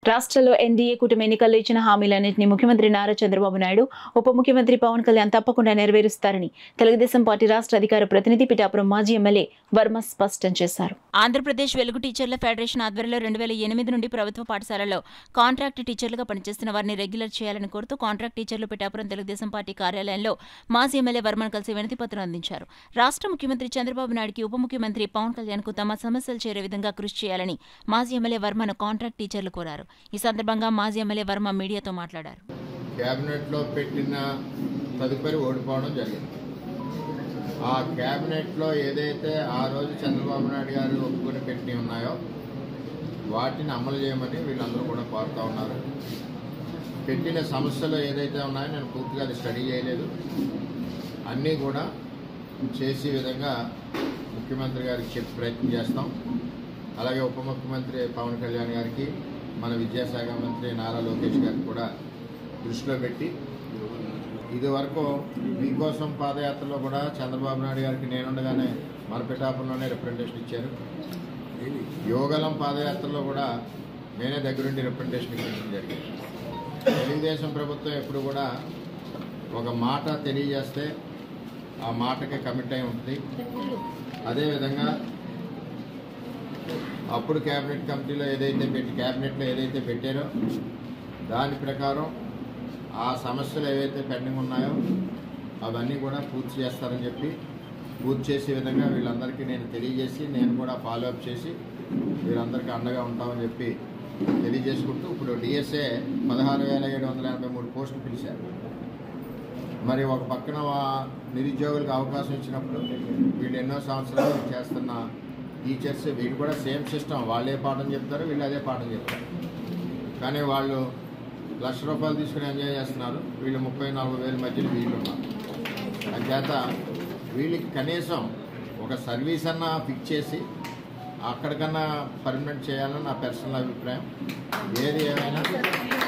రాష్ట్రంలో ఎన్డీఏ కూటమి ఎన్నికల్లో ఇచ్చిన హామీలన్నింటినీ ముఖ్యమంత్రి నారా చంద్రబాబు నాయుడు ఉప ముఖ్యమంత్రి పవన్ కళ్యాణ్ తప్పకుండా నెరవేరుస్తారని తెలుగుదేశం పార్టీ రాష్ట్ర అధికార ప్రతినిధి పిఠాపురం మాజీ ఎమ్మెల్యే వర్మ స్పష్టం చేశారు ఆంధ్రప్రదేశ్ వెలుగు టీచర్ల ఫెడరేషన్ ఆధ్వర్యంలో రెండు వేల ఎనిమిది నుండి ప్రభుత్వ పాఠశాలల్లో కాంట్రాక్ట్ టీచర్లుగా పనిచేస్తున్న వారిని రెగ్యులర్ చేయాలని కోరుతూ కాంట్రాక్ట్ టీచర్లు పిఠాపురం తెలుగుదేశం పార్టీ కార్యాలయంలో మాజీ ఎమ్మెల్యే వర్మను కలిసి వినతి పత్రం అందించారు రాష్ట్ర ముఖ్యమంత్రి చంద్రబాబు నాయుడుకి ఉప ముఖ్యమంత్రి పవన్ కళ్యాణ్ కు తమ సమస్యలు చేరే విధంగా కృషి చేయాలని మాజీ ఎమ్మెల్యే వర్మను కాంట్రాక్ట్ టీచర్లు కోరారు ఈ సందర్భంగా మాజీ ఎమ్మెల్యే వర్మ మీడియాతో మాట్లాడారు క్యాబినెట్లో పెట్టిన తదుపరి ఓడిపోవడం జరిగింది ఆ క్యాబినెట్లో ఏదైతే ఆ రోజు చంద్రబాబు నాయుడు గారు ఒప్పుకొని పెట్టి ఉన్నాయో వాటిని అమలు చేయమని వీళ్ళందరూ కూడా కోరుతా ఉన్నారు పెట్టిన సమస్యలు ఏదైతే ఉన్నాయో నేను పూర్తిగా అది స్టడీ చేయలేదు అన్నీ కూడా చేసే విధంగా ముఖ్యమంత్రి గారికి చెప్పి ప్రయత్నం చేస్తాం అలాగే ఉప ముఖ్యమంత్రి పవన్ కళ్యాణ్ గారికి మన విద్యాశాఖ మంత్రి నారా లోకేష్ గారికి కూడా దృష్టిలో పెట్టి ఇది వరకు మీకోసం పాదయాత్రలో కూడా చంద్రబాబు నాయుడు గారికి నేనుండగానే మన పిఠాపురంలోనే రిప్రజెంటేషన్ ఇచ్చారు యోగలం పాదయాత్రలో కూడా నేనే దగ్గరుండి రిప్రజెంటేషన్ ఇవ్వడం జరిగింది తెలుగుదేశం ప్రభుత్వం ఎప్పుడు కూడా ఒక మాట తెలియజేస్తే ఆ మాటకి కమిట్ అయి ఉంటుంది అదేవిధంగా అప్పుడు క్యాబినెట్ కమిటీలో ఏదైతే పెట్టి క్యాబినెట్లో ఏదైతే పెట్టారో దాని ప్రకారం ఆ సమస్యలు ఏవైతే పెండింగ్ ఉన్నాయో అవన్నీ కూడా పూర్తి చేస్తారని చెప్పి పూర్తి చేసే విధంగా వీళ్ళందరికీ నేను తెలియజేసి నేను కూడా ఫాలో అప్ చేసి వీళ్ళందరికీ అండగా ఉంటామని చెప్పి తెలియజేసుకుంటూ ఇప్పుడు డిఎస్ఏ పదహారు వేల ఏడు వందల ఎనభై మూడు పోస్టులు పిలిచారు మరి ఒక పక్కన వా- నిరుద్యోగులకు అవకాశం ఇచ్చినప్పుడు వీళ్ళు ఎన్నో సంవత్సరాలు చేస్తున్న టీచర్స్ వీళ్ళు కూడా సేమ్ సిస్టమ్ వాళ్ళే పాఠం చెప్తారు వీళ్ళు అదే పాఠం చెప్తారు కానీ వాళ్ళు లక్ష రూపాయలు తీసుకుని ఎంజాయ్ చేస్తున్నారు వీళ్ళు ముప్పై నాలుగు వేల మధ్యలో వీళ్ళు ఉన్నారు అంచేత వీళ్ళకి కనీసం ఒక సర్వీస్ అన్న ఫిక్స్ చేసి అక్కడికన్నా పర్మనెంట్ చేయాలని నా పర్సనల్ అభిప్రాయం ఏది ఏమైనా